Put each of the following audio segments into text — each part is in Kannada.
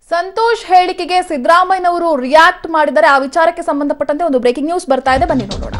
ಸಂತೋಷ್ ಹೇಳಿಕೆಗೆ ಸಿದ್ದರಾಮಯ್ಯನವರು ರಿಯಾಕ್ಟ್ ಮಾಡಿದರೆ ಆ ವಿಚಾರಕ್ಕೆ ಸಂಬಂಧಪಟ್ಟಂತೆ ಒಂದು ಬ್ರೇಕಿಂಗ್ ನ್ಯೂಸ್ ಬರ್ತಾ ಇದೆ ಬನ್ನಿ ನೋಡೋಣ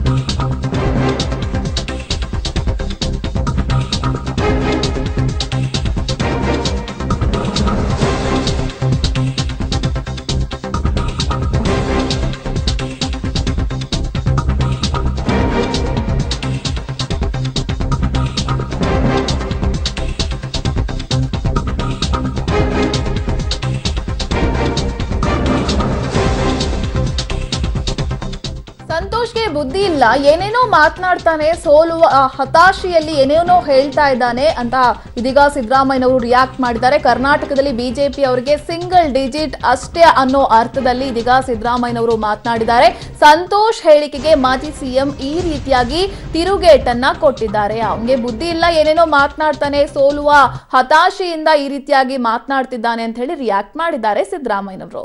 ಸಂತೋಷ್ಗೆ ಬುದ್ಧಿ ಇಲ್ಲ ಏನೇನೋ ಮಾತನಾಡ್ತಾನೆ ಸೋಲುವ ಆ, ಹತಾಶೆಯಲ್ಲಿ ಏನೇನೋ ಹೇಳ್ತಾ ಇದ್ದಾನೆ ಅಂತ ಇದೀಗ ಸಿದ್ದರಾಮಯ್ಯನವರು ರಿಯಾಕ್ಟ್ ಮಾಡಿದ್ದಾರೆ ಕರ್ನಾಟಕದಲ್ಲಿ ಬಿಜೆಪಿ ಅವರಿಗೆ ಸಿಂಗಲ್ ಡಿಜಿಟ್ ಅಷ್ಟೇ ಅನ್ನೋ ಅರ್ಥದಲ್ಲಿ ಇದೀಗ ಸಿದ್ದರಾಮಯ್ಯನವರು ಮಾತನಾಡಿದ್ದಾರೆ ಸಂತೋಷ್ ಹೇಳಿಕೆಗೆ ಮಾಜಿ ಸಿಎಂ ಈ ರೀತಿಯಾಗಿ ತಿರುಗೇಟನ್ನ ಕೊಟ್ಟಿದ್ದಾರೆ ಅವನಿಗೆ ಬುದ್ಧಿ ಇಲ್ಲ ಏನೇನೋ ಮಾತನಾಡ್ತಾನೆ ಸೋಲುವ ಹತಾಶೆಯಿಂದ ಈ ರೀತಿಯಾಗಿ ಮಾತನಾಡ್ತಿದ್ದಾನೆ ಅಂತ ಹೇಳಿ ರಿಯಾಕ್ಟ್ ಮಾಡಿದ್ದಾರೆ ಸಿದ್ದರಾಮಯ್ಯನವರು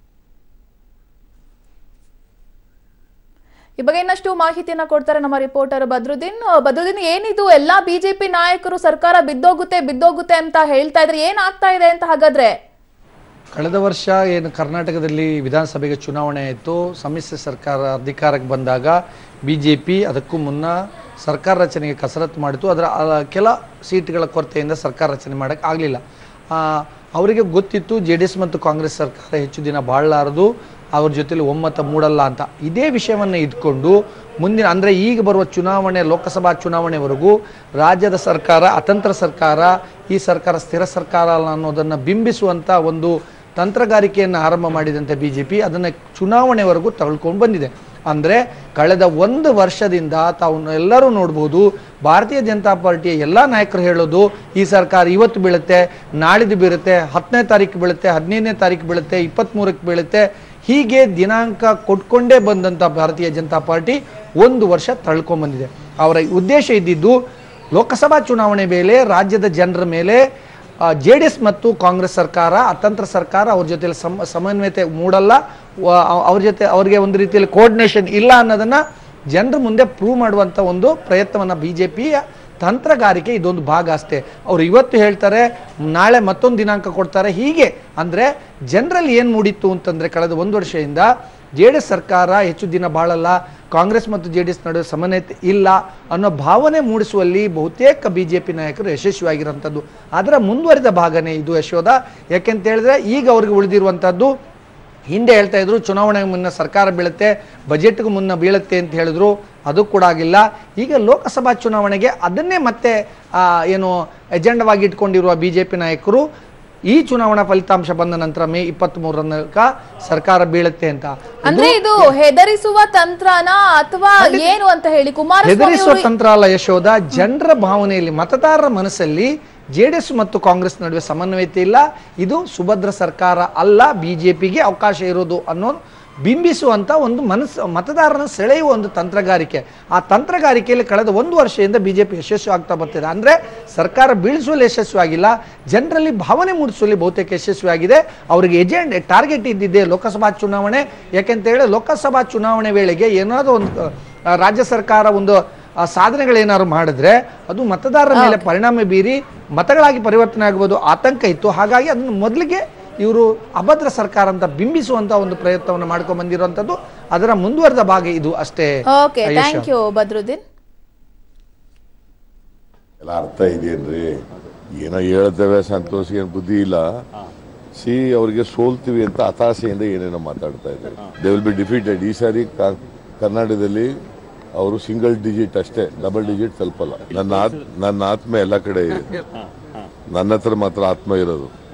ಈ ಬಗ್ಗೆ ಇನ್ನಷ್ಟು ಮಾಹಿತಿಯನ್ನ ಕೊಡ್ತಾರೆ ನಮ್ಮ ರಿಪೋರ್ಟರ್ ಬದ್ರುದ್ದೀನ್ ಅಹ್, ಬದ್ರುದ್ದೀನ್ ಏನಿದು ಎಲ್ಲಾ ಬಿಜೆಪಿ ನಾಯಕರು ಸರ್ಕಾರ ಬಿದ್ದೋಗುತ್ತೆ ಬಿದ್ದೋಗುತ್ತೆ ಅಂತ ಹೇಳ್ತಾ ಇದ್ರೆ ಏನಾಗ್ತಾ ಇದೆ ಅಂತ ಹಾಗಾದ್ರೆ ಕಳೆದ ವರ್ಷ ಏನು ಕರ್ನಾಟಕದಲ್ಲಿ ವಿಧಾನಸಭೆಗೆ ಚುನಾವಣೆ ಆಯಿತು ಸಮ್ಮಿಶ್ರ ಸರ್ಕಾರ ಅಧಿಕಾರಕ್ಕೆ ಬಂದಾಗ ಬಿ ಜೆ ಪಿ ಅದಕ್ಕೂ ಮುನ್ನ ಸರ್ಕಾರ ರಚನೆಗೆ ಕಸರತ್ತು ಮಾಡಿತು ಅದರ ಆ, ಕೆಲ ಸೀಟ್ಗಳ ಕೊರತೆಯಿಂದ ಸರ್ಕಾರ ರಚನೆ ಮಾಡೋಕ್ಕೆ ಆಗಲಿಲ್ಲ ಅವರಿಗೆ ಗೊತ್ತಿತ್ತು ಜೆ ಡಿ ಎಸ್ ಮತ್ತು ಕಾಂಗ್ರೆಸ್ ಸರ್ಕಾರ ಹೆಚ್ಚು ದಿನ ಬಾಳಲಾರದು ಅವ್ರ ಜೊತೆಲಿ ಒಮ್ಮತ ಮೂಡಲ್ಲ ಅಂತ ಇದೇ ವಿಷಯವನ್ನು ಇಟ್ಕೊಂಡು ಮುಂದಿನ ಅಂದರೆ ಈಗ ಬರುವ ಚುನಾವಣೆ ಲೋಕಸಭಾ ಚುನಾವಣೆವರೆಗೂ ರಾಜ್ಯದ ಸರ್ಕಾರ ಅತಂತ್ರ ಸರ್ಕಾರ ಈ ಸರ್ಕಾರ ಸ್ಥಿರ ಸರ್ಕಾರ ಅಲ್ಲ ಅನ್ನೋದನ್ನು ಬಿಂಬಿಸುವಂಥ ಒಂದು ತಂತ್ರಗಾರಿಕೆಯನ್ನು ಆರಂಭ ಮಾಡಿದಂತೆ ಬಿ ಜೆ ಪಿ ಅದನ್ನು ಚುನಾವಣೆವರೆಗೂ ತಗೊಳ್ಕೊಂಡು ಬಂದಿದೆ ಅಂದರೆ ಕಳೆದ ಒಂದು ವರ್ಷದಿಂದ ತಾವು ಎಲ್ಲರೂ ನೋಡ್ಬೋದು ಭಾರತೀಯ ಜನತಾ ಪಾರ್ಟಿಯ ಎಲ್ಲ ನಾಯಕರು ಹೇಳೋದು ಈ ಸರ್ಕಾರ ಇವತ್ತು ಬೀಳುತ್ತೆ ನಾಳಿದ್ದು ಬೀಳುತ್ತೆ ಹತ್ತನೇ ತಾರೀಕು ಬೀಳುತ್ತೆ ಹದಿನೈದನೇ ತಾರೀಕು ಬೀಳುತ್ತೆ ಇಪ್ಪತ್ತ್ಮೂರಕ್ಕೆ ಬೀಳುತ್ತೆ ಹೀಗೆ ದಿನಾಂಕ ಕೊಟ್ಕೊಂಡೇ ಬಂದಂಥ ಭಾರತೀಯ ಜನತಾ ಪಾರ್ಟಿ ಒಂದು ವರ್ಷ ತಳ್ಕೊಂಬಂದಿದೆ ಅವರ ಉದ್ದೇಶ ಇದ್ದಿದ್ದು ಲೋಕಸಭಾ ಚುನಾವಣೆ ಮೇಲೆ ರಾಜ್ಯದ ಜನರ ಮೇಲೆ ಜೆ ಡಿ ಎಸ್ ಮತ್ತು ಕಾಂಗ್ರೆಸ್ ಸರ್ಕಾರ ಅತಂತ್ರ ಸರ್ಕಾರ ಅವ್ರ ಜೊತೆಲಿ ಸಮ ಸಮನ್ವಯತೆ ಮೂಡಲ್ಲ ವ- ಅವ್- ಅವ್ರ ಜೊತೆ ಅವ್ರಿಗೆ ಒಂದು ರೀತಿಯಲ್ಲಿ ಕೋಆರ್ಡಿನೇಷನ್ ಇಲ್ಲ ಅನ್ನೋದನ್ನ ಜನರ ಮುಂದೆ ಪ್ರೂವ್ ಮಾಡುವಂಥ ಒಂದು ಪ್ರಯತ್ನವನ್ನು ಬಿ ಜೆ ಪಿಯ ತಂತ್ರಗಾರಿಕೆ ಇದೊಂದು ಭಾಗ ಅಷ್ಟೇ ಅವ್ರು ಇವತ್ತು ಹೇಳ್ತಾರೆ ನಾಳೆ ಮತ್ತೊಂದು ದಿನಾಂಕ ಕೊಡ್ತಾರೆ ಹೀಗೆ ಅಂದರೆ ಜನರಲ್ಲಿ ಏನು ಮೂಡಿತ್ತು ಅಂತಂದರೆ ಕಳೆದ ಒಂದು ವರ್ಷದಿಂದ ಜೆ ಡಿ ಎಸ್ ಸರ್ಕಾರ ಹೆಚ್ಚು ದಿನ ಬಾಳಲ್ಲ ಕಾಂಗ್ರೆಸ್ ಮತ್ತು ಜೆ ಡಿ ಎಸ್ ನಡುವೆ ಸಮನ್ವಯತೆ ಇಲ್ಲ ಅನ್ನೋ ಭಾವನೆ ಮೂಡಿಸುವಲ್ಲಿ ಬಹುತೇಕ ಬಿ ಜೆ ಪಿ ನಾಯಕರು ಯಶಸ್ವಿಯಾಗಿರೋಂಥದ್ದು ಅದರ ಮುಂದುವರಿದ ಭಾಗನೇ ಇದು ಯಶೋಧ ಯಾಕೆಂತ ಹೇಳಿದ್ರೆ ಈಗ ಅವ್ರಿಗೆ ಉಳಿದಿರುವಂಥದ್ದು ಹಿಂದೆ ಹೇಳ್ತಾ ಇದ್ರು ಚುನಾವಣೆಗೆ ಮುನ್ನ ಸರ್ಕಾರ ಬೀಳುತ್ತೆ ಬಜೆಟ್ಗೂ ಮುನ್ನ ಬೀಳುತ್ತೆ ಅಂತ ಹೇಳಿದ್ರು ಅದು ಕೂಡ ಆಗಿಲ್ಲ ಈಗ ಲೋಕಸಭಾ ಚುನಾವಣೆಗೆ ಅದನ್ನೇ ಮತ್ತೆ ಆ, ಏನು ಎಜೆಂಡವಾಗಿ ಇಟ್ಕೊಂಡಿರುವ ಬಿ ಜೆ ಪಿ ನಾಯಕರು ಈ ಚುನಾವಣಾ ಫಲಿತಾಂಶ ಬಂದ ನಂತರ ಮೇ ಇಪ್ಪತ್ತ್ ಮೂರನಕ ಸರ್ಕಾರ ಬೀಳುತ್ತೆ ಅಂತ ಅಂದ್ರೆ ಇದು ಹೆದರಿಸುವ ತಂತ್ರನ ಅಥವಾ ಏನು ಅಂತ ಹೇಳಿ ಕುಮಾರಸ್ವಾಮಿ ಹೆದರಿಸುವ ಅವರು ತಂತ್ರ ಅಲ್ಲ ಯಶೋಧ ಜನರ ಭಾವನೆಯಲ್ಲಿ ಮತದಾರರ ಮನಸ್ಸಲ್ಲಿ ಜೆ ಡಿ ಎಸ್ ಮತ್ತು ಕಾಂಗ್ರೆಸ್ ನಡುವೆ ಸಮನ್ವಯತೆ ಇಲ್ಲ ಇದು ಸುಭದ್ರ ಸರ್ಕಾರ ಅಲ್ಲ ಬಿಜೆಪಿಗೆ ಅವಕಾಶ ಇರೋದು ಅನ್ನೋ ಬಿಂಬಿಸುವಂತ ಒಂದು ಮನಸ್ಸು ಮತದಾರನ ಸೆಳೆಯುವ ಒಂದು ತಂತ್ರಗಾರಿಕೆ ಆ ತಂತ್ರಗಾರಿಕೆಯಲ್ಲಿ ಕಳೆದ ಒಂದು ವರ್ಷದಿಂದ ಬಿಜೆಪಿ ಯಶಸ್ವಿ ಆಗ್ತಾ ಬರ್ತಿದೆ ಅಂದ್ರೆ ಸರ್ಕಾರ ಬೀಳಿಸುವಲ್ಲಿ ಯಶಸ್ವಿಯಾಗಿಲ್ಲ ಜನರಲ್ಲಿ ಭಾವನೆ ಮೂಡಿಸುವಲ್ಲಿ ಬಹುತೇಕ ಯಶಸ್ವಿಯಾಗಿದೆ ಅವರಿಗೆ ಎಜೆಂಡ್ ಟಾರ್ಗೆಟ್ ಇದ್ದಿದ್ದೆ ಲೋಕಸಭಾ ಚುನಾವಣೆ ಯಾಕೆಂತ ಹೇಳಿ ಲೋಕಸಭಾ ಚುನಾವಣೆ ವೇಳೆಗೆ ಏನಾದರೂ ಒಂದು ಆ, ರಾಜ್ಯ ಸರ್ಕಾರ ಒಂದು ಆ, ಸಾಧನೆಗಳೇನಾದ್ರು ಮಾಡಿದ್ರೆ ಅದು ಮತದಾರರ ಮೇಲೆ ಪರಿಣಾಮ ಬೀರಿ ಮತಗಳಾಗಿ ಪರಿವರ್ತನೆ ಆಗಬಹುದು ಆತಂಕ ಇತ್ತು ಹಾಗಾಗಿ ಅದನ್ನು ಮೊದಲಿಗೆ ಇವರು ಅಭದ್ರ ಸರ್ಕಾರ ಅಂತ ಬಿಂಬಿಸುವಂತ ಒಂದು ಪ್ರಯತ್ನವನ್ನು ಮಾಡ್ಕೊಂಡು ಬಂದಿರುವಂತದ್ದು ಅದರ ಮುಂದುವರೆದ ಭಾಗ ಇದು ಅಷ್ಟೇ okay Yasha. Thank you Badruddin ಎಲ್ಲ ಅರ್ಥ ಇದೆಯೇನ್ರಿ ಏನೋ ಹೇಳ್ತೇವೆ ಸಂತೋಷ್ ಏನು ಬುದ್ಧಿ ಇಲ್ಲ ಸಿ ಅವರಿಗೆ ಸೋಲ್ತೀವಿ ಅಂತ ಹತಾಶೆಯಿಂದ ಏನೇನೋ ಮಾತಾಡ್ತಾ ಇದ್ದಾರೆ ದೇ ವಿಲ್ ಬಿ ಡಿಫೀಟೆಡ್ ಈ ಸಾರಿ ಕಾ- ಕರ್ನಾಟಕದಲ್ಲಿ ಅವರು ಸಿಂಗಲ್ ಡಿಜಿಟ್ ಅಷ್ಟೇ ಡಬಲ್ ಡಿಜಿಟ್ ತಲುಪಲ್ಲ ನನ್ನ ಆತ್ ನನ್ನ ಆತ್ಮ ಎಲ್ಲ ಕಡೆ ಇದೆ ನನ್ನ ಹತ್ರ ಮಾತ್ರ ಆತ್ಮ ಇರೋದು